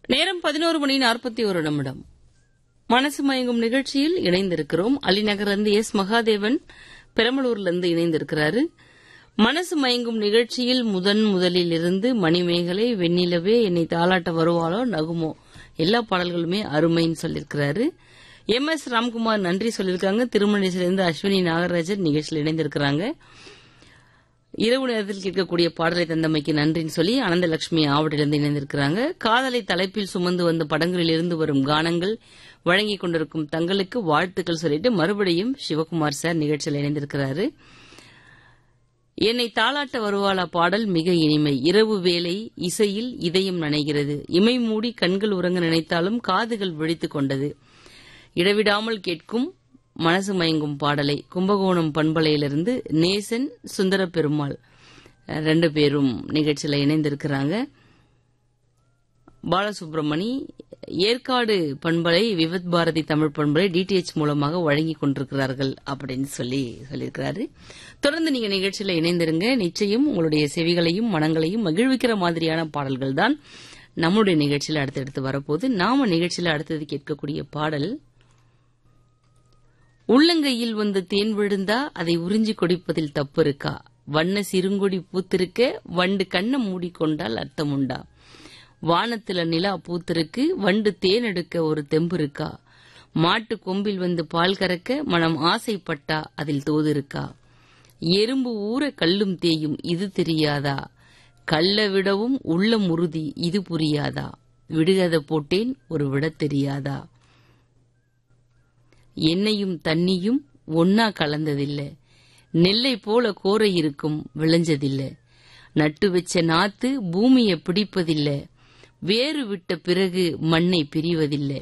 நேரம் பதினோரு மணி நாற்பத்தி ஒரு நிமிடம் மனசு மயங்கும் நிகழ்ச்சியில் இணைந்திருக்கிறோம் அலிநகர்ந்து எஸ் மகாதேவன் பெரம்பலூர்ல இருந்து இணைந்திருக்கிறாரு மனசு மயங்கும் நிகழ்ச்சியில் முதன் முதலில் இருந்து மணிமேகலை வெண்ணிலவே என்னை தாளாட்ட வருவாளோ நகுமோ எல்லா பாடல்களுமே அருமைன்னு சொல்லியிருக்கிறாரு எம் எஸ் ராம்குமார் நன்றி சொல்லியிருக்காங்க திருமணத்திலிருந்து அஸ்வினி நாகராஜன் நிகழ்ச்சியில் இணைந்திருக்கிறாங்க இரவு நேரத்தில் கேட்கக்கூடிய பாடலை தந்தமைக்கு நன்றின்னு சொல்லி அனந்தலட்சுமி ஆவடிலிருந்து இணைந்திருக்கிறாங்க காதலை தலைப்பில் சுமந்து வந்த படங்களில் இருந்து வரும் கானங்கள் வழங்கிக் கொண்டிருக்கும் தங்களுக்கு வாழ்த்துக்கள் சொல்லிட்டு மறுபடியும் சிவகுமார் சார் நிகழ்ச்சியில் இணைந்திருக்கிறாரு என்னை தாளாட்ட வருவாளா பாடல் மிக இனிமை இரவு வேளை இசையில் இதயம் நனைகிறது இமை மூடி கண்கள் உறங்க நினைத்தாலும் காதுகள் விழித்துக் கொண்டது இடைவிடாமல் கேட்கும் மனசு மயங்கும் பாடலை கும்பகோணம் பண்பலையிலிருந்து நேசன் சுந்தர பெருமாள் ரெண்டு பேரும் நிகழ்ச்சியில் இணைந்திருக்கிறாங்க பாலசுப்ரமணி ஏற்காடு பண்பலை விவத் பாரதி தமிழ் பண்பலை டிடிஎச் மூலமாக வழங்கி கொண்டிருக்கிறார்கள் அப்படின்னு சொல்லி சொல்லியிருக்கிறாரு தொடர்ந்து நீங்க நிகழ்ச்சியில் இணைந்திருங்க நிச்சயம் உங்களுடைய செவிகளையும் மனங்களையும் மகிழ்விக்கிற மாதிரியான பாடல்கள் தான் நம்முடைய நிகழ்ச்சியில் அடுத்தடுத்து வரப்போது நாம நிகழ்ச்சியில் அடுத்தது கேட்கக்கூடிய பாடல் உள்ளங்கையில் வந்து தேன் விழுந்தா அதை உறிஞ்சி கொடிப்பதில் தப்பு இருக்கா வண்ண சிறுங்கொடி பூத்திருக்க வண்டு கண்ணை மூடிக்கொண்டால் அர்த்தம் உண்டா வானத்துல நிலா பூத்திருக்கு வண்டு தேன் எடுக்க ஒரு தெம்பு இருக்கா மாட்டு கொம்பில் வந்து பால் கறக்க மனம் ஆசைப்பட்டா அதில் தோது இருக்கா எறும்பு ஊற கல்லும் தேயும் இது தெரியாதா கள்ள விடவும் உள்ளம் உறுதி இது புரியாதா விடுகதை போட்டேன் ஒரு விட தெரியாதா எண்ணெயும் தண்ணியும் ஒன்னா கலந்ததில்லை நெல்லை போல கோரை இருக்கும் விளைஞ்சதில்லை நட்டு வச்ச நாத்து பூமியை பிடிப்பதில்லை வேறு விட்ட பிறகு மண்ணை பிரிவதில்லை